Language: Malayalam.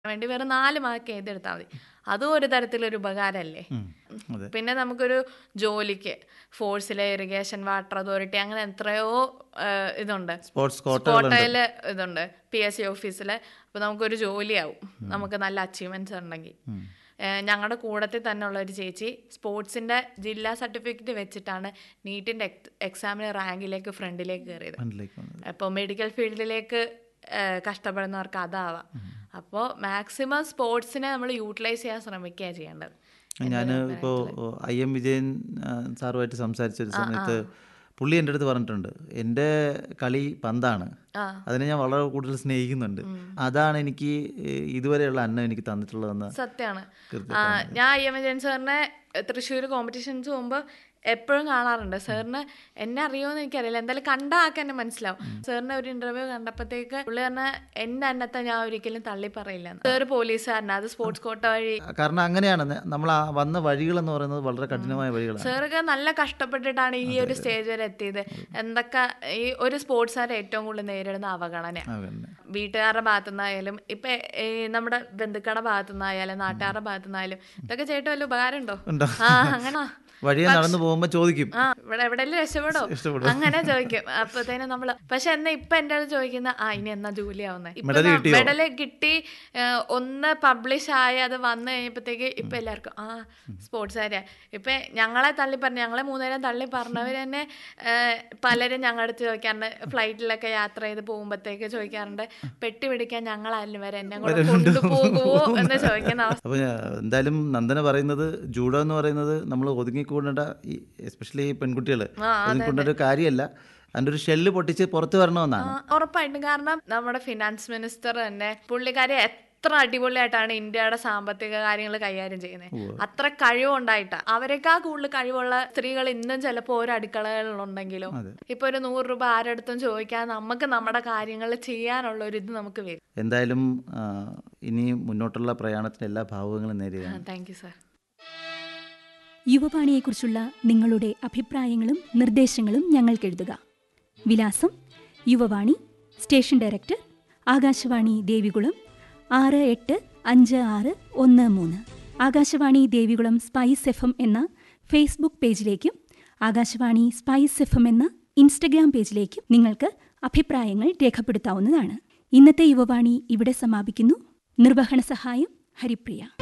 വേണ്ടി വെറും നാല് മാർക്ക് എഴുതെടുത്താൽ മതി അതും ഒരു തരത്തിലൊരു ഉപകാരമല്ലേ ഉം. അതെ പിന്നെ നമുക്കൊരു ജോലിക്ക് ഫോഴ്സിലെ ഇറിഗേഷൻ വാട്ടർ അതോറിറ്റി അങ്ങനെ എത്രയോ ആ, ഇതുണ്ട് സ്പോർട്സ് കോട്ടകളുണ്ട് കോട്ടയില് ഇതുണ്ട് പി എസ് സി ഓഫീസിൽ അപ്പോൾ നമുക്കൊരു ജോലിയാവും നമുക്ക് നല്ല അച്ചീവ്മെന്റ്സ് ഉണ്ടെങ്കിൽ ഞങ്ങളുടെ കൂടത്തിൽ തന്നെ ഉള്ള ഒരു ചേച്ചി സ്പോർട്സിന്റെ ജില്ലാ സർട്ടിഫിക്കറ്റ് വെച്ചിട്ടാണ് നീറ്റിന്റെ എക്സാമിന് റാങ്കിലേക്ക് ഫ്രണ്ടിലേക്ക് കയറിയത് ഫണ്ടിലേക്ക് വന്നത്. അപ്പോൾ മെഡിക്കൽ ഫീൽഡിലേക്ക് കഷ്ടപ്പെടുന്നവർക്ക് അതാവാം അപ്പോൾ മാക്സിമം സ്പോർട്സിനെ നമ്മൾ യൂട്ടിലൈസ് ചെയ്യാൻ ശ്രമിക്കുക ചെയ്യേണ്ടത് ഞാൻ ഇപ്പോൾ ഐ എം വിജയൻ ആ, സാറുമായിട്ട് സംസാരിച്ച ഒരു സമയത്ത് പുള്ളി എൻ്റെ അടുത്ത് പറഞ്ഞിട്ടുണ്ട് എൻ്റെ കളി പന്താണ് ആ. അതിനെ ഞാൻ വളരെ കൂടുതൽ സ്നേഹിക്കുന്നുണ്ട് അതാണ് എനിക്ക് ഏ, ഇതുവരെയുള്ള അന്നം എനിക്ക് തന്നിട്ടുള്ളതെന്ന് സത്യമാണ് ഞാൻ ഐ എം വിജയൻ സാറിനെ തൃശ്ശൂർ കോമ്പറ്റീഷൻസ് പോകുമ്പോൾ എപ്പോഴും കാണാറുണ്ട് സാറിന് എന്നെ അറിയുമെന്ന് എനിക്കറിയില്ല എന്തായാലും കണ്ട ആൾക്ക് എന്നെ മനസ്സിലാവും സാറിന്റെ ഒരു ഇന്റർവ്യൂ കണ്ടപ്പോഴത്തേക്ക് പുള്ളി പറഞ്ഞ എന്റെ അന്നത്തെ ഞാൻ ഒരിക്കലും തള്ളി പറയില്ല സാർ പോലീസുകാരനാ അത് സ്പോർട്സ് കോട്ട വഴി കാരണം അങ്ങനെയാണ് ന- നമ്മൾ ആ വന്ന വഴികൾ എന്ന് പറയുന്നത് വളരെ കഠിനമായ വഴികളാണ് സാറൊക്കെ നല്ല കഷ്ടപ്പെട്ടിട്ടാണ് ഈ ഒരു സ്റ്റേജ് വരെ എത്തിയത് എന്തൊക്കെ ഈ ഒരു സ്പോർട്സുകാരെ ഏറ്റവും കൂടുതൽ നേരിടുന്ന അവഗണന ആ, പിന്നെ. വീട്ടുകാരുടെ ഭാഗത്തുനിന്നായാലും ഇപ്പൊ ഈ നമ്മുടെ ബന്ധുക്കളുടെ ഭാഗത്തുനിന്നായാലും നാട്ടുകാരുടെ ഭാഗത്തുനിന്നായാലും ഇതൊക്കെ ചേട്ടൻ വല്ല ഉപകാരം ഉണ്ടോ ഉണ്ടോ? ആ അങ്ങനെ വഴിയെ നടന്നു പോകുമ്പോൾ ചോദിക്കും ആ ഇവിടെ എവിടെയെങ്കിലും രക്ഷപ്പെടോ അങ്ങനെ ചോദിക്കും അപ്പത്തേനും നമ്മള് പക്ഷെ എന്നാ ഇപ്പൊ എന്റെ അടുത്ത് ചോദിക്കുന്ന ആ ഇനി എന്നാ ജോലി ആവുന്നത് മെഡല് കിട്ടിയോ? മെഡല് കിട്ടി ഏ, ഒന്ന് പബ്ലിഷ് ആയി അത് വന്നു കഴിഞ്ഞപ്പോഴത്തേക്ക് ഇപ്പൊ എല്ലാവർക്കും ആ സ്പോർട്സുകാരാ ഇപ്പൊ ഞങ്ങളെ തള്ളി പറഞ്ഞു ഞങ്ങളെ മൂന്നുപേരും തള്ളി പറഞ്ഞവർ തന്നെ ഏ, പലരും ഞങ്ങളുടെ അടുത്ത് ചോദിക്കാറുണ്ട് ഫ്ലൈറ്റിലൊക്കെ യാത്ര ചെയ്ത് പോകുമ്പോഴത്തേക്ക് ചോദിക്കാറുണ്ട് പെട്ടി പിടിക്കാൻ ഞങ്ങളായാലും വരെ എന്നെ കൂടെ കൊണ്ടുപോകുമോ എന്ന് ചോദിക്കുന്ന അവസ്ഥ അപ്പോൾ എന്തായാലും നന്ദന പറയുന്നത് ജൂഡോ എന്ന് പറയുന്നത് നമ്മൾ ഒതുങ്ങിക്കൂടേണ്ട ഈ എസ്പെഷ്യലി ഈ പെൺകുട്ടികൾ ഒതുങ്ങിക്കൂടേണ്ട ഒരു കാര്യമല്ല അതിൻ്റെ ഒരു ഷെല്ല് പൊട്ടിച്ച് പുറത്ത് വരണമെന്നാണ് ആ, ഉറപ്പായിട്ടും കാരണം നമ്മുടെ ഫിനാൻസ് മിനിസ്റ്റർ തന്നെ പുള്ളിക്കാരി എത്ര അടിപൊളിയായിട്ടാണ് ഇന്ത്യയുടെ സാമ്പത്തിക കാര്യങ്ങൾ കൈകാര്യം ചെയ്യുന്നത് അത്ര കഴിവുണ്ടായിട്ടാ അവരെക്കാൾ കൂടുതൽ കഴിവുള്ള സ്ത്രീകൾ ഇന്നും ചിലപ്പോൾ ഓരോ അടുക്കളകളിലുണ്ടെങ്കിലോ ഇപ്പൊ ഒരു നൂറ് രൂപ ആരടുത്തും ചോദിക്കാൻ നമുക്ക് നമ്മുടെ കാര്യങ്ങൾ ചെയ്യാനുള്ള ഒരു ഇത് നമുക്ക് വരും എന്തായാലും ആ, ഇനി മുന്നോട്ടുള്ള പ്രയാണത്തിന് എല്ലാ ഭാവുകങ്ങളും നേരിടുകയാണ് താങ്ക് യു സാർ യുവവാണിയെക്കുറിച്ചുള്ള നിങ്ങളുടെ അഭിപ്രായങ്ങളും നിർദ്ദേശങ്ങളും ഞങ്ങൾക്ക് എഴുതുക വിലാസം യുവവാണി സ്റ്റേഷൻ ഡയറക്ടർ ആകാശവാണി ദേവികുളം ആറ് എട്ട് അഞ്ച് ആറ് ഒന്ന് മൂന്ന് Akashvani Devikulam spice F M എന്ന ഫേസ്ബുക്ക് പേജിലേക്കും ആകാശവാണി സ്പൈസ് എഫ് എം എന്ന ഇൻസ്റ്റഗ്രാം പേജിലേക്കും നിങ്ങൾക്ക് അഭിപ്രായങ്ങൾ രേഖപ്പെടുത്താവുന്നതാണ് ഇന്നത്തെ യുവവാണി ഇവിടെ സമാപിക്കുന്നു നിർവഹണ സഹായം ഹരിപ്രിയ